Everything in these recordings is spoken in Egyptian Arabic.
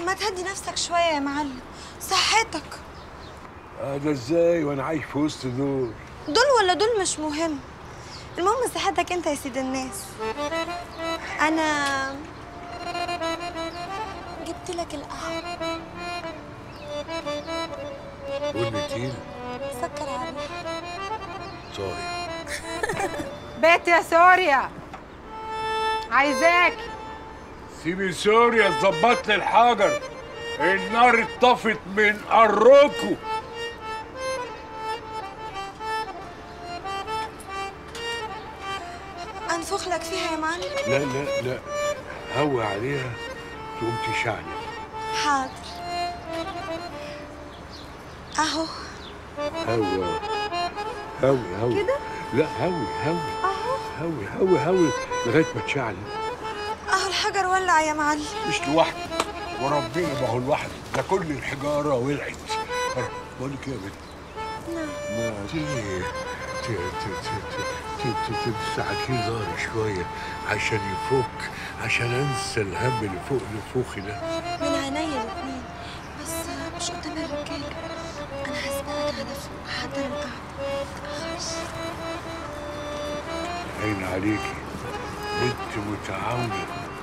ما تهدي نفسك شويه يا معلم صحتك هذا ازاي وانا عايش في وسط دول دول ولا دول مش مهم المهم صحتك انت يا سيد الناس انا جبت لك القهوه قول تيل سكر عليها طيب بيت يا سوريا عايزاك سيبي سوريا تظبط لي الحجر النار اتطفت من قركم انفخ لك فيها يا معلم لا لا لا هوي عليها تقوم تشعني حاضر اهو هوي هوي هوي كده؟ لا هوي هوي اهو هوي هوي هوي لغايه ما تشعل اهو الحجر ولع يا معلم مش لوحدي وربنا ما هو لوحده ده كل الحجاره ولعت بقول لك ايه يا بنت نعم ما تيجي ت- ت- ت- ت- ت- ت- تستعكي ظهري شويه عشان يفك عشان انسى الهم اللي فوق اللي فوقي ده من عينيا الاتنين بس مش قدام الرجاله انا هسبقك على فوق حضر القعده متأخرش عين عليكي بنت متعاونة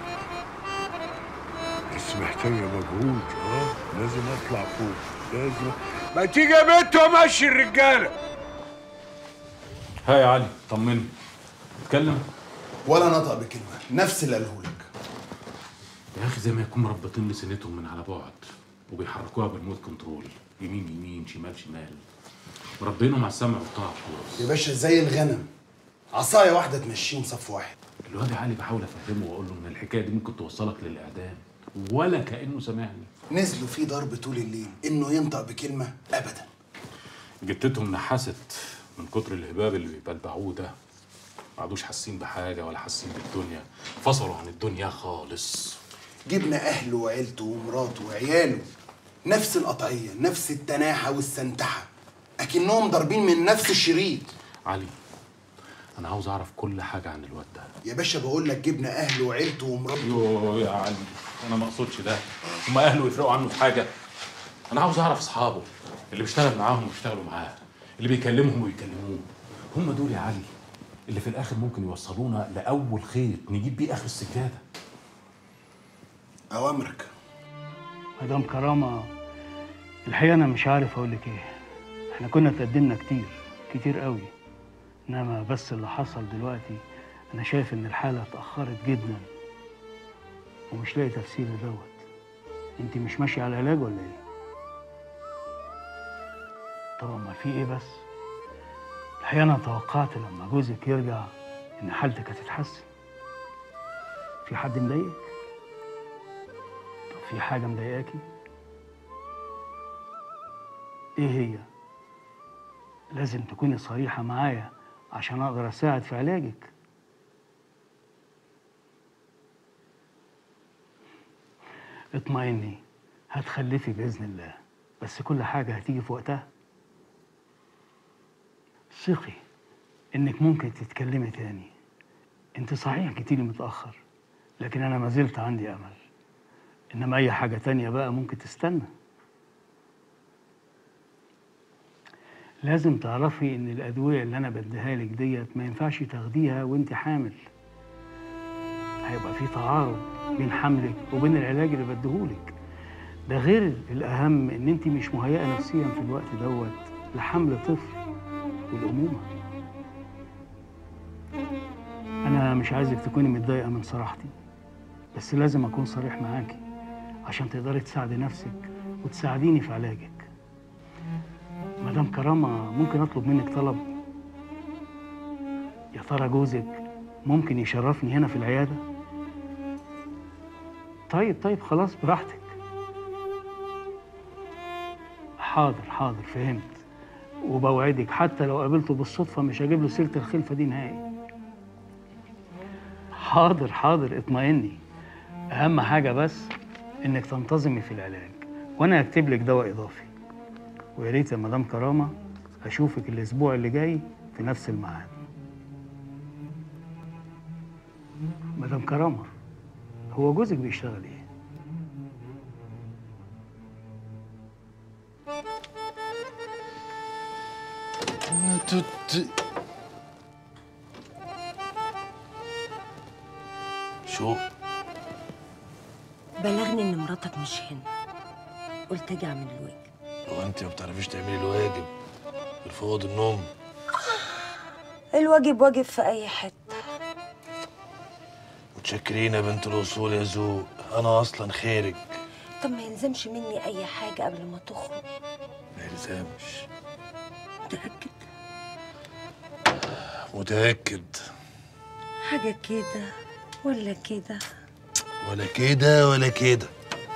بس محتاجة مجهود اه لازم اطلع فوق لازم ما تيجي يا بنت وامشي الرجالة ها يا علي طمني اتكلم ولا نطق بكلمه نفس اللي قاله لك يا اخي زي ما يكون مربطين لسنتهم من على بعد وبيحركوها بالمود كنترول يمين يمين شمال شمال مربينهم على السمع والطاعه خلاص يا باشا زي الغنم عصايه واحده تمشيهم صف واحد الواد يا علي بحاول افهمه واقول له ان الحكايه دي ممكن توصلك للاعدام ولا كانه سامعني نزلوا فيه ضرب طول الليل انه ينطق بكلمه ابدا جتتهم نحست من كتر الهباب اللي بيبلبعوه ده ما عادوش حاسين بحاجه ولا حاسين بالدنيا فصلوا عن الدنيا خالص جبنا اهله وعيلته ومراته وعياله نفس القطعيه نفس التناحه والسنتحه اكنهم ضاربين من نفس الشريط علي انا عاوز اعرف كل حاجه عن الواد ده يا باشا بقول لك جبنا اهله وعيلته ومراته يوه يا علي انا ما اقصدش ده هما اهله يفرقوا عنه في حاجه انا عاوز اعرف اصحابه اللي بيشتغل معاهم ويشتغلوا معاه اللي بيكلمهم ويكلموه هم دول يا علي اللي في الاخر ممكن يوصلونا لاول خيط نجيب بيه اخر السجاده اوامرك مدام كرامة الحقيقة أنا مش عارف أقول لك إيه إحنا كنا اتقدمنا كتير كتير قوي إنما بس اللي حصل دلوقتي أنا شايف إن الحالة اتأخرت جدا ومش لاقي تفسير لدوت أنت مش ماشية على علاج ولا إيه؟ طبعا ما في إيه بس الحقيقة أنا توقعت لما جوزك يرجع إن حالتك هتتحسن في حد مضايقك؟ طب في حاجة مضايقاكي؟ إيه هي؟ لازم تكوني صريحة معايا عشان أقدر أساعد في علاجك اطمئني هتخلفي بإذن الله بس كل حاجة هتيجي في وقتها ثقي إنك ممكن تتكلمي تاني أنت صحيح جيتيلي متأخر لكن أنا ما زلت عندي أمل إنما أي حاجة تانية بقى ممكن تستنى لازم تعرفي إن الأدوية اللي أنا بديها لك ديت ما ينفعش تاخديها وأنت حامل هيبقى في تعارض بين حملك وبين العلاج اللي بديهولك ده غير الأهم إن أنت مش مهيئة نفسيا في الوقت دوت لحمل طفل والأمومة أنا مش عايزك تكوني متضايقة من صراحتي بس لازم أكون صريح معاكي عشان تقدري تساعدي نفسك وتساعديني في علاجك مدام كرامة ممكن أطلب منك طلب يا ترى جوزك ممكن يشرفني هنا في العيادة طيب طيب خلاص براحتك حاضر حاضر فهمت وبوعدك حتى لو قابلته بالصدفة مش هجيب له سيرة الخلفة دي نهائي حاضر حاضر اطمئني أهم حاجة بس إنك تنتظمي في العلاج وأنا هكتب لك دواء إضافي ويا ريت يا مدام كرامة أشوفك الأسبوع اللي جاي في نفس الميعاد مدام كرامة هو جوزك بيشتغل إيه؟ شو بلغني ان مراتك مش هنا قلت اجي اعمل الواجب هو انت ما بتعرفيش تعملي الواجب غير في اوضه النوم الواجب واجب في اي حته متشكرين يا بنت الاصول يا ذوق انا اصلا خارج طب ما يلزمش مني اي حاجه قبل ما تخرج ما يلزمش متاكد متاكد حاجه كده ولا كده ولا كده ولا كده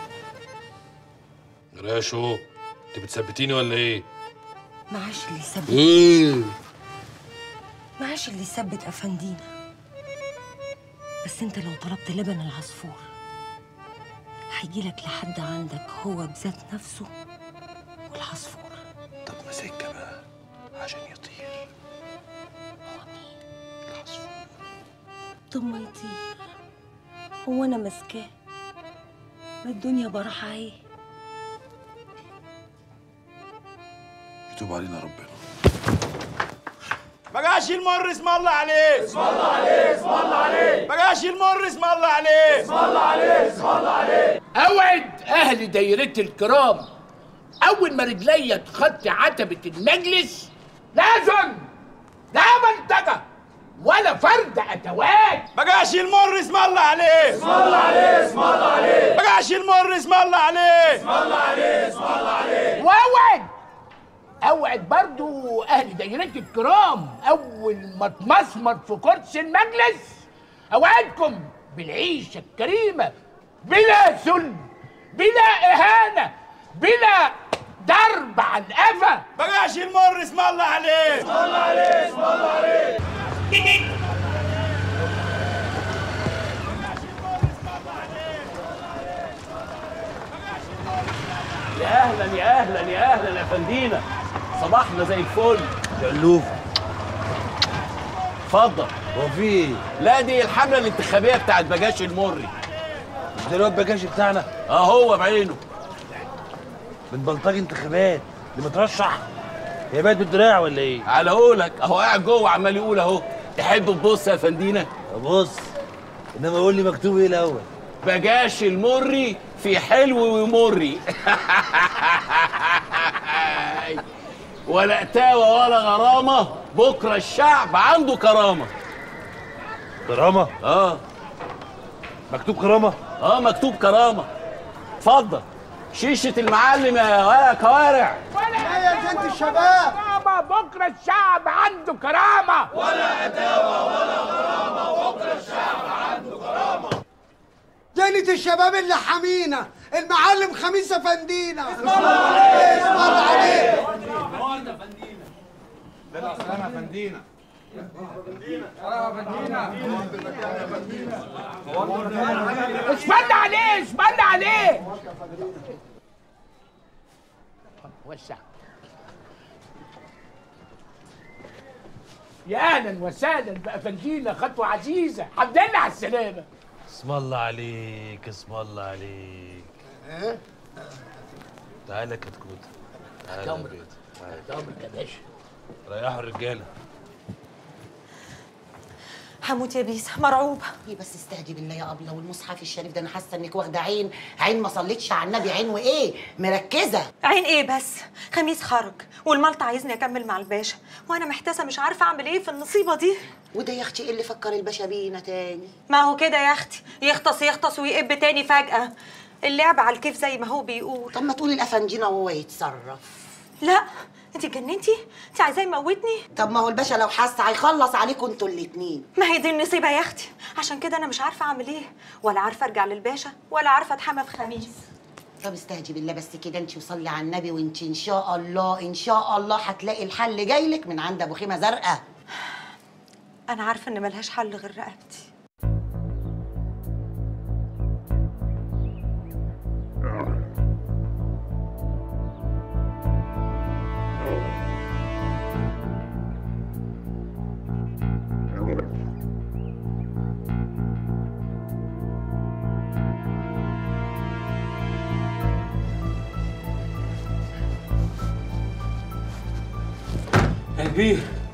يا شو انت بتثبتيني ولا ايه معاش اللي يثبت ايه معاش اللي يثبت افندينا بس انت لو طلبت لبن العصفور هيجيلك لحد عندك هو بذات نفسه والعصفور طب ما سكه بقى عشان يطير هو مين العصفور طب ما يطير هو انا ماسكاه ما الدنيا براحه اهي يتوب علينا ربنا ما جاش المر اسم الله عليه اسم الله عليه اسم الله عليه ما جاش المر اسم الله عليه اسم الله عليه اسم الله عليه أوعد أهل دايرتي الكرام أول ما رجليا تخطي عتبة المجلس لازم لا منطقة ولا فرد أتوات ما جاش المر اسم الله عليه اسم الله عليه اسم الله عليه ما جاش المر اسم الله عليه اسم الله عليه اسم الله عليه وأوعد أوعد برضو أهل دايرتي الكرام أول ما تمسمر في كرسي المجلس أوعدكم بالعيشة الكريمة بلا ذل بلا إهانة بلا ضرب على القفا ما جاش المر اسم الله عليه اسم الله عليه اسم الله عليه يا اهلا يا اهلا يا اهلا يا فندينا صباحنا زي الفل شلوف اتفضل هو في ايه؟ لا دي الحمله الانتخابيه بتاعت بجاش المري مش ده الواد بكاش بتاعنا اه هو بعينه من بلطجي انتخابات اللي مترشح هي بقت بالدراع ولا ايه؟ على قولك اهو قاعد جوه عمال يقول اهو تحب تبص يا فندينا بص انما قول لي مكتوب ايه الاول بجاش المري في حلو ومري ولا قتاوه ولا غرامه بكره الشعب عنده كرامه كرامه اه مكتوب كرامه اه مكتوب كرامه اتفضل شيشه المعلم يا ولا كوارع يا زنت الشباب كرامة بكرة الشعب عنده كرامة جنة الشباب اللي حمينا المعلم خميس افندينا اسم الله عليه اسم الله عليه اسبل عليه اسبل عليه وسع يا اهلا وسهلا بافندينا خطوه عزيزه الحمد لله على السلامه اسم الله عليك اسم الله عليك تعالى كتكوت تعالى يا أمرك. بيت تعالى. امرك يا باشا ريحوا الرجاله هموت يا بيسا مرعوبة ايه بس استهدي بالله يا ابله والمصحف الشريف ده انا حاسه انك واخده عين عين ما صليتش على النبي عين وايه مركزه عين ايه بس خميس خرج والملط عايزني اكمل مع الباشا وانا محتاسه مش عارفه اعمل ايه في النصيبه دي وده يا اختي ايه اللي فكر الباشا بينا تاني ما هو كده يا اختي يغطس يغطس ويقب تاني فجاه اللعب على الكيف زي ما هو بيقول طب ما تقولي الافنجينا وهو يتصرف لا انت اتجننتي انت عايزاه يموتني طب ما هو الباشا لو حس هيخلص عليكم انتوا الاتنين ما هي دي النصيبه يا اختي عشان كده انا مش عارفه اعمل ايه ولا عارفه ارجع للباشا ولا عارفه اتحمى في خميس طب استهدي بالله بس كده انت وصلي على النبي وانت ان شاء الله ان شاء الله هتلاقي الحل جايلك من عند ابو خيمه زرقاء انا عارفه ان ملهاش حل غير رقبتي كبير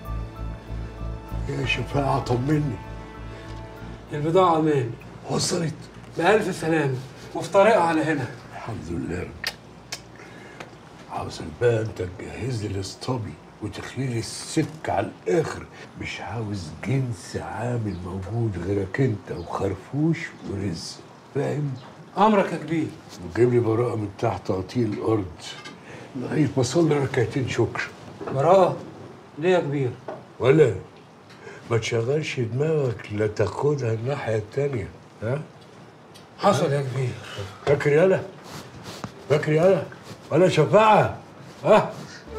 يا شفاعة طمني البضاعة أمان وصلت بألف سلامة وفي طريقها على هنا الحمد لله عاوزك بقى انت تجهز لي الاسطبل وتخلي لي السك على الاخر مش عاوز جنس عامل موجود غيرك انت وخرفوش ورزق فاهم؟ أمرك يا كبير وجيب لي براءة من تحت قطيع الأرض لغاية ما أصلي ركعتين شكر براءة ليه يا كبير؟ ولا ما تشغلش دماغك لا تاخدها الناحية التانية ها؟ حصل يا كبير فاكر يالا فاكر يالا ولا شفاعة ها؟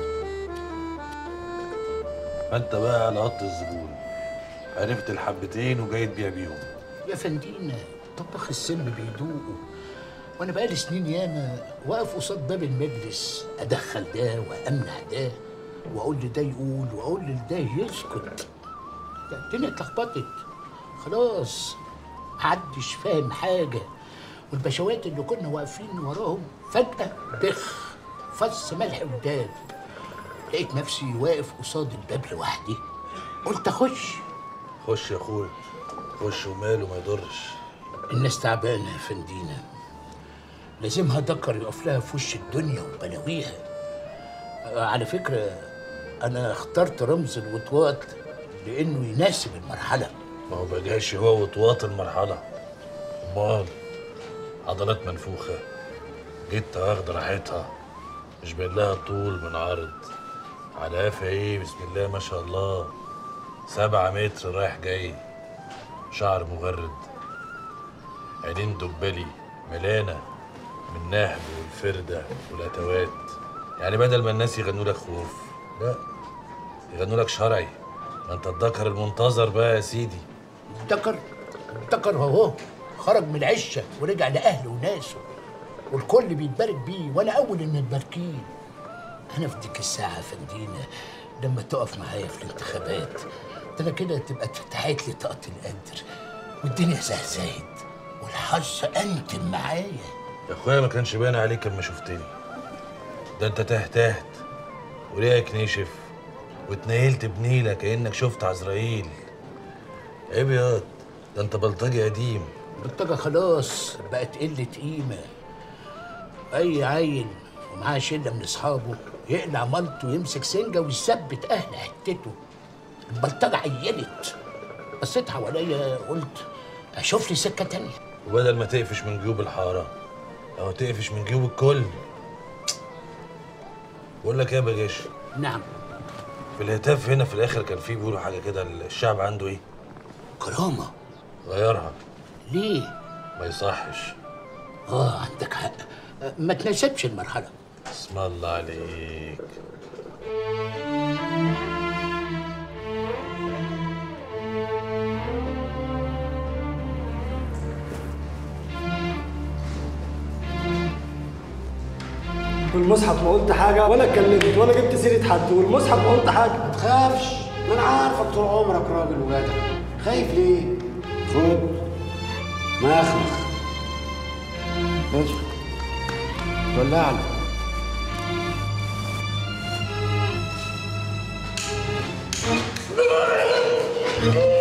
فانت بقى على قط الزبون عرفت الحبتين وجاي تبيع بيهم يا فندينا طباخ السم بيدوقوا وانا بقالي سنين ياما واقف قصاد باب المجلس ادخل ده وامنع ده واقول لده يقول واقول لده يسكت ده الدنيا اتلخبطت خلاص محدش فاهم حاجه والبشوات اللي كنا واقفين وراهم فجاه بخ فص ملح وداب لقيت نفسي واقف قصاد الباب لوحدي قلت اخش خش يا اخويا خش وماله ما يضرش الناس تعبانه يا فندينا لازمها دكر يقف لها في وش الدنيا وبلاويها آه، على فكره انا اخترت رمز الوطواط لانه يناسب المرحله ما هو بقاش هو وطواط المرحلة امال عضلات منفوخة جيت واخد راحتها مش باين لها طول من عرض على قفا ايه بسم الله ما شاء الله سبعة متر رايح جاي شعر مغرد عينين دبلي ملانة من النهب والفردة والأتوات يعني بدل ما الناس يغنوا لك خوف لا يغنوا لك شرعي ما انت الذكر المنتظر بقى يا سيدي دكر دكر اهو خرج من العشه ورجع لاهله وناسه والكل بيتبارك بيه وانا اول المتباركين انا في ديك الساعه يا فندينا لما تقف معايا في الانتخابات ده انا كده تبقى اتفتحت لي طاقه القدر والدنيا زهزهت والحظ انتم معايا يا اخويا ما كانش باين عليك لما شفتني ده انت تهتهت وريقك نشف واتنيلت بنيلة كأنك شفت عزرائيل عيب ياض ده انت بلطجي قديم البلطجه خلاص بقت قله قيمه اي عيل ومعاه شله من اصحابه يقلع مالته ويمسك سنجه ويثبت اهل حتته البلطجه عيلت بصيت حواليا قلت اشوف لي سكه تانية وبدل ما تقفش من جيوب الحارة او تقفش من جيوب الكل بقول لك ايه يا بجاش نعم في الهتاف هنا في الاخر كان في بيقولوا حاجه كده الشعب عنده ايه كرامه غيرها ليه ما يصحش اه عندك حق ما تناسبش المرحله اسم الله عليك والمصحف ما قلت حاجه ولا اتكلمت ولا جبت سيره حد والمصحف ما قلت حاجه ما تخافش ما انا عارفك طول عمرك راجل وجدع خايف ليه؟ خد مخمخ ماشي ولع له Oh